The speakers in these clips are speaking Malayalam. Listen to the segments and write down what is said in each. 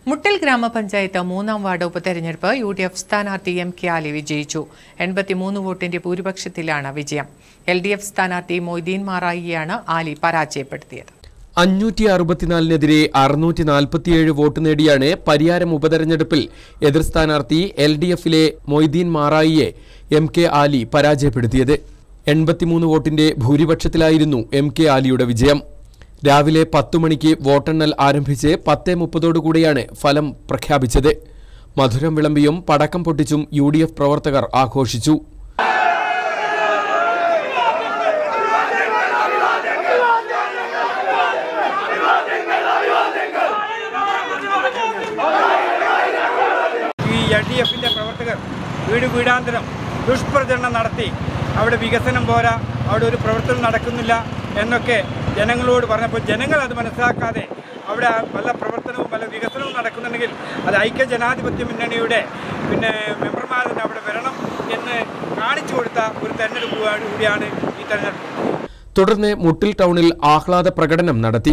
മുട്ടിൽ ഗ്രാമപഞ്ചായത്ത് മൂന്നാം വാർഡ് ഉപതെരഞ്ഞെടുപ്പ് യു ഡി എഫ് സ്ഥാനാർത്ഥി എം കെ ആലി വിജയിച്ചു എൺപത്തിമൂന്ന് വോട്ടിന്റെ ഭൂരിപക്ഷത്തിലാണ് വിജയം എൽ ഡി എഫ് സ്ഥാനാർത്ഥി മൊയ്തീൻ മാറായിയാണ് ആലി പരാജയപ്പെടുത്തിയത് അഞ്ഞൂറ്റി അറുപത്തിനാലിനെതിരെ അറുന്നൂറ്റി നാൽപ്പത്തിയേഴ് വോട്ട് നേടിയാണ് പരിയാരം ഉപതെരഞ്ഞെടുപ്പിൽ എതിർ സ്ഥാനാർത്ഥി എൽ ഡി എഫിലെ മൊയ്തീൻ മാറായിയെ എം കെ ആലി പരാജയപ്പെടുത്തിയത് എൺപത്തിമൂന്ന് വോട്ടിന്റെ ഭൂരിപക്ഷത്തിലായിരുന്നു എം കെ ആലിയുടെ വിജയം രാവിലെ പത്തു മണിക്ക് വോട്ടെണ്ണൽ ആരംഭിച്ച് പത്തേ മുപ്പതോടുകൂടിയാണ് ഫലം പ്രഖ്യാപിച്ചത് മധുരം വിളമ്പിയും പടക്കം പൊട്ടിച്ചും യു ഡി എഫ് പ്രവർത്തകർ ആഘോഷിച്ചു ഈ എൽ ഡി എഫിൻ്റെ പ്രവർത്തകർ വീട് വീടാന്തരം ദുഷ്പ്രചരണം നടത്തി അവിടെ വികസനം പോരാ അവിടെ ഒരു പ്രവർത്തനം നടക്കുന്നില്ല എന്നൊക്കെ ജനങ്ങളോട് പറഞ്ഞപ്പോൾ ജനങ്ങൾ അത് മനസ്സിലാക്കാതെ അവിടെ പല പ്രവർത്തനവും പല വികസനവും നടക്കുന്നുണ്ടെങ്കിൽ അത് ഐക്യ ജനാധിപത്യ മുന്നണിയുടെ പിന്നെ മെമ്പർമാർ തന്നെ അവിടെ വരണം എന്ന് കാണിച്ചു കൊടുത്ത ഒരു തെരഞ്ഞെടുപ്പ് കൂടിയാണ് ഈ തെരഞ്ഞെടുപ്പ് തുടർന്ന് മുട്ടിൽ ടൗണിൽ ആഹ്ലാദ പ്രകടനം നടത്തി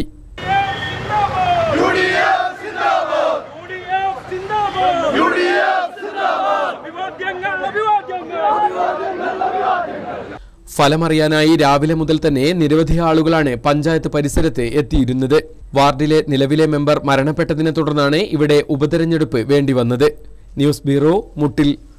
ഫലമറിയാനായി രാവിലെ മുതൽ തന്നെ നിരവധി ആളുകളാണ് പഞ്ചായത്ത് പരിസരത്ത് എത്തിയിരുന്നത് വാർഡിലെ നിലവിലെ മെമ്പർ മരണപ്പെട്ടതിനെ തുടർന്നാണ് ഇവിടെ ഉപതെരഞ്ഞെടുപ്പ് വേണ്ടിവന്നത് ന്യൂസ് ബ്യൂറോ മുട്ടിൽ